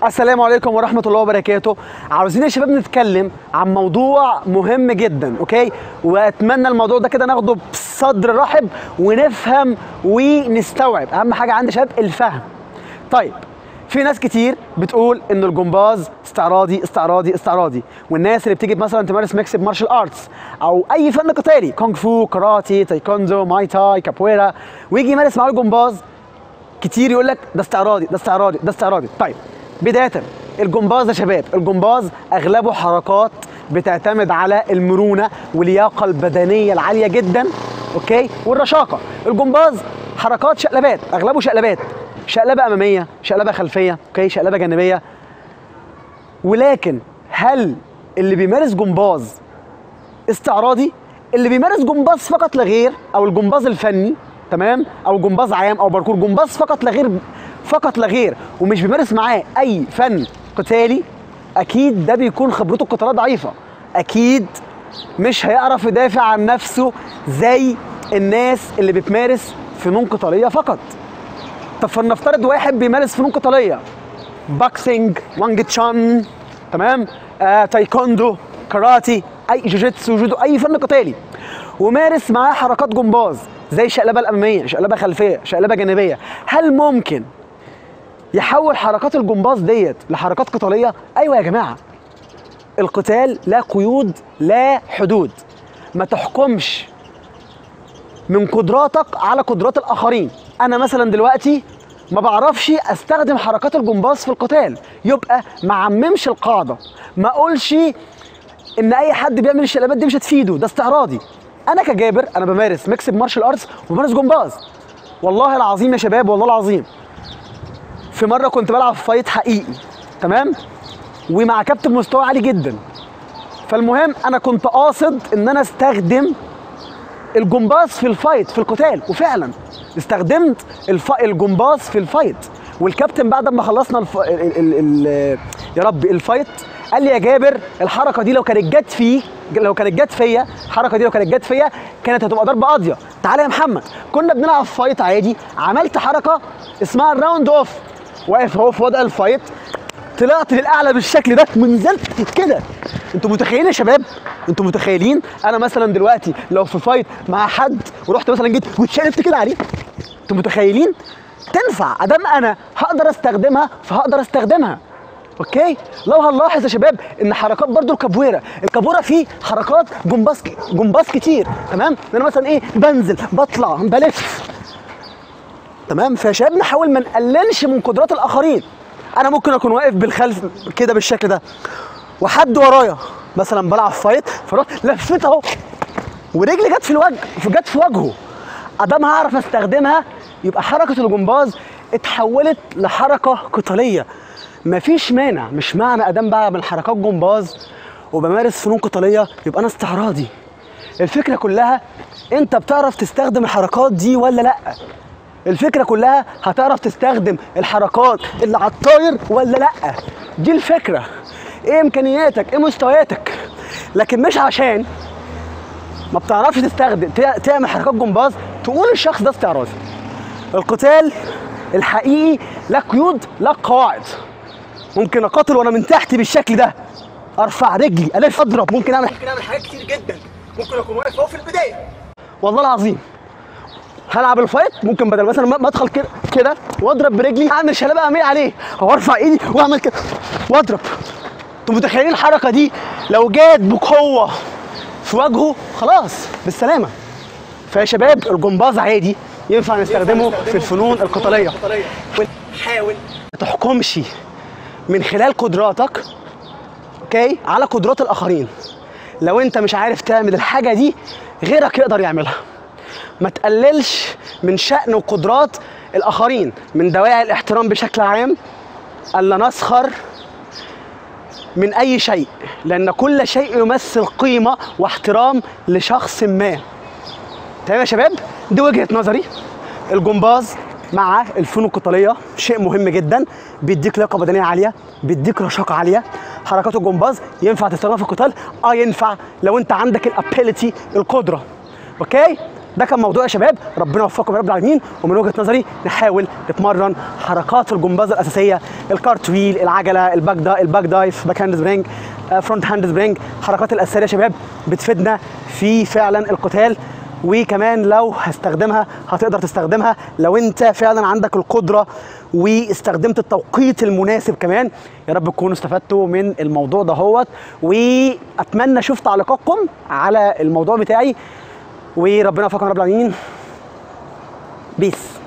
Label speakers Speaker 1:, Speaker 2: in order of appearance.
Speaker 1: السلام عليكم ورحمة الله وبركاته عاوزين يا شباب نتكلم عن موضوع مهم جدا اوكي واتمنى الموضوع ده كده ناخده بصدر رحب ونفهم ونستوعب اهم حاجة عندي يا شباب الفهم طيب في ناس كتير بتقول ان الجمباز استعراضي استعراضي استعراضي والناس اللي بتيجي مثلا تمارس ميكس مارشال ارتس او اي فن قتالي كونغ فو كاراتي تايكوندو ماي تاي كابويرا ويجي يمارس معاه الجمباز كتير يقول لك ده استعراضي ده استعراضي ده استعراضي طيب بدايه الجمباز يا شباب الجمباز اغلبه حركات بتعتمد على المرونه واللياقه البدنيه العاليه جدا اوكي والرشاقه الجمباز حركات شقلبات اغلبه شقلبات شقلبه اماميه شقلبه خلفيه اوكي شقلبه جانبيه ولكن هل اللي بيمارس جمباز استعراضي اللي بيمارس جمباز فقط لا غير او الجمباز الفني تمام او جمباز عام او باركور جمباز فقط لا غير فقط لا غير ومش بيمارس معاه اي فن قتالي اكيد ده بيكون خبرته القتاليه ضعيفه اكيد مش هيعرف يدافع عن نفسه زي الناس اللي بتمارس فنون قتاليه فقط طب فلنفترض واحد بيمارس فنون قتاليه بوكسينج وانج تشان تمام آه، تايكوندو كاراتي اي جوجيتسو جودو اي فن قتالي ومارس معاه حركات جمباز زي شقلبه الاماميه شقلبه خلفيه شقلبه جانبيه هل ممكن يحول حركات الجمباز ديت لحركات قتاليه ايوه يا جماعه القتال لا قيود لا حدود ما تحكمش من قدراتك على قدرات الاخرين انا مثلا دلوقتي ما بعرفش استخدم حركات الجمباز في القتال يبقى ما عممش القاعده ما اقولش ان اي حد بيعمل الشقلبات دي مش هتفيده ده استعراضي انا كجابر انا بمارس ميكس مارشال ارتس وبمارس جمباز والله العظيم يا شباب والله العظيم في مره كنت بلعب فايت حقيقي تمام ومع كابتن مستوى عالي جدا فالمهم انا كنت قاصد ان انا استخدم الجمباز في الفايت في القتال وفعلا استخدمت الف... الجمباز في الفايت والكابتن بعد ما خلصنا الف... ال... ال... ال... يا رب الفايت قال لي يا جابر الحركه دي لو كانت جت فيه لو كانت جت فيا الحركه دي لو كانت جت فيا كانت هتبقى ضربه قاضيه تعالى يا محمد كنا بنلعب فايت عادي عملت حركه اسمها الراوند اوف واقف اهو في وضع الفايت طلعت للاعلى بالشكل ده ونزلت كده انتوا متخيلين يا شباب انتوا متخيلين انا مثلا دلوقتي لو في فايت مع حد ورحت مثلا جيت واتشقلبت كده عليه انتوا متخيلين تنفع ادام انا هقدر استخدمها فهقدر استخدمها اوكي لو هنلاحظ يا شباب ان حركات برضو الكابويرا الكابويرا فيه حركات جمباز جمباز كتير تمام انا مثلا ايه بنزل بطلع بلف تمام فيا شباب نحاول ما نقللش من قدرات الاخرين انا ممكن اكون واقف بالخلف كده بالشكل ده وحد ورايا مثلا بلعب فايت فرحت لفيت اهو ورجلي جت في الوجه جت في وجهه ادام هعرف استخدمها يبقى حركه الجمباز اتحولت لحركه قتاليه مفيش مانع مش معنى ادام بعمل حركات جمباز وبمارس فنون قتاليه يبقى انا استعراضي الفكره كلها انت بتعرف تستخدم الحركات دي ولا لا الفكره كلها هتعرف تستخدم الحركات اللي على الطاير ولا لا دي الفكره ايه امكانياتك ايه مستوياتك لكن مش عشان ما بتعرفش تستخدم تع- تعمل حركات جمباز تقول الشخص ده استعراضي القتال الحقيقي لا قيود لا قواعد ممكن اقاتل وانا من تحت بالشكل ده ارفع رجلي الف اضرب ممكن اعمل ممكن اعمل حاجات كتير جدا ممكن اكون واقف اهو في البدايه والله العظيم هلعب الفايت ممكن بدل مثلا ما ما ادخل كده كده واضرب برجلي اعمل شلبه امير عليه او ارفع ايدي واعمل كده واضرب انتوا متخيلين الحركه دي لو جات بقوه في وجهه خلاص بالسلامه فيا شباب الجمباز عادي ينفع نستخدمه في الفنون القتاليه حاول ما تحكمش من خلال قدراتك اوكي على قدرات الاخرين لو انت مش عارف تعمل الحاجه دي غيرك يقدر يعملها ما تقللش من شأن وقدرات الآخرين من دواعي الاحترام بشكل عام ألا نسخر من أي شيء لأن كل شيء يمثل قيمة واحترام لشخص ما تمام يا شباب دي وجهة نظري الجمباز مع الفنون القتالية شيء مهم جدا بيديك لياقة بدنية عالية بيديك رشاقة عالية حركات الجمباز ينفع تستخدمها في القتال اه ينفع لو انت عندك الابيليتي القدرة اوكي ده كان موضوع يا شباب ربنا يوفقكم يا رب العالمين ومن وجهه نظري نحاول نتمرن حركات الجمباز الاساسيه الكارتويل العجله الباك دا الباك دايف باك هاند سبرينج فرونت هاند سبرينج الحركات الاساسيه يا شباب بتفيدنا في فعلا القتال وكمان لو هستخدمها هتقدر تستخدمها لو انت فعلا عندك القدره واستخدمت التوقيت المناسب كمان يا رب تكونوا استفدتوا من الموضوع دهوت واتمنى اشوف تعليقاتكم على الموضوع بتاعي وربنا يوفقكم يا رب العالمين بيس